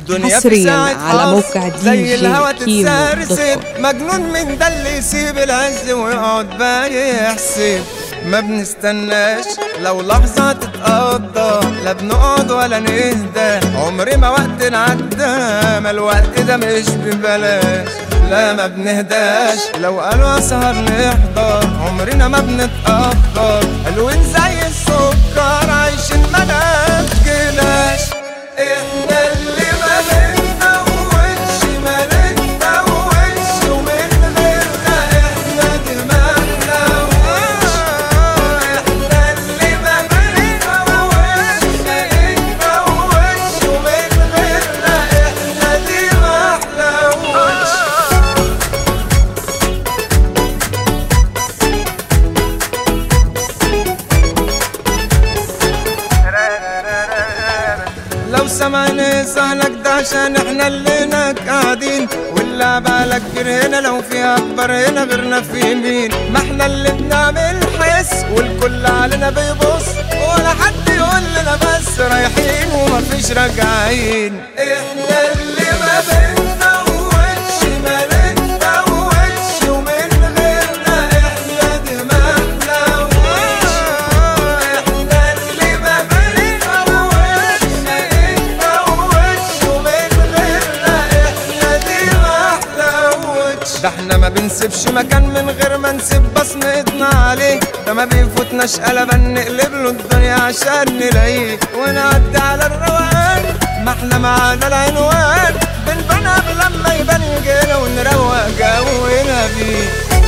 الدنيا في حصرياً ساعة على حظ موقع دي زي جي الهوا كيمو دوت تتسرسب كوم. مجنون من ده اللي يسيب العز ويقعد بقى يحسب ما بنستناش لو لحظة تتقضى لا بنقعد ولا نهدى عمري ما وقت نعدى ما الوقت ده مش ببلاش لا ما بنهداش لو قالوا اسهر نحضر عمرنا ما بنتأخر حلوين زي السكر عايشين ما ناكلهاش احنا اللي ما بنتوهش ما نتوهش ومن غيرنا احنا دماغنا وش احنا اللي ما بنتوهش ما نتوهش ومن غيرنا احنا دماغنا وش لو سمعني سهلك ده عشان احنا اللي هناك قاعدين واللعبة لك هنا لو في اكبر هنا غيرنا في مين ما احنا اللي بنعمل حس والكل علينا بيبص ولا حد يقول لنا بس رايحين ومفيش راجعين احنا اللي ما بنتوهش ما نتوهش ومن غيرنا احنا دماغنا وش احنا اللي ما بنتوهش ما نتوهش ومن غيرنا احنا دماغنا وش ده احنا ما بنسيبش مكان من غير ما نسيب بصمتنا عليه ده ما بيفوتناش قلبا نقلب له الدنيا عشان نلاقيه ونعدي على الروقان ما احنا معانا العنوان بنبان قبل لما يبان جينا ونروق جونا بيه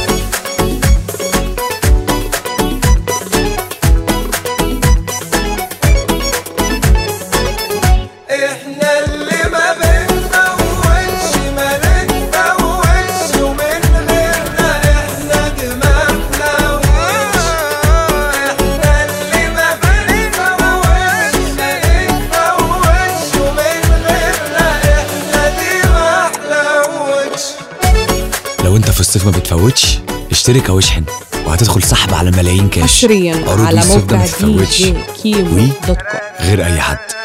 احنا اللي ما بنتوهش ما نتوهش ومن غيرنا احنا دماغنا وش احنا اللي ما بنتوهش ما نتوهش ومن غيرنا احنا دماغنا وش لو انت في الصيف ما بتفوتش اشترك او اشحن وهتدخل سحب على ملايين كاش حصريا عروض على الصيف ده موقع ما دي تتفوتش جي كيمو وي دوت كوم غير اي حد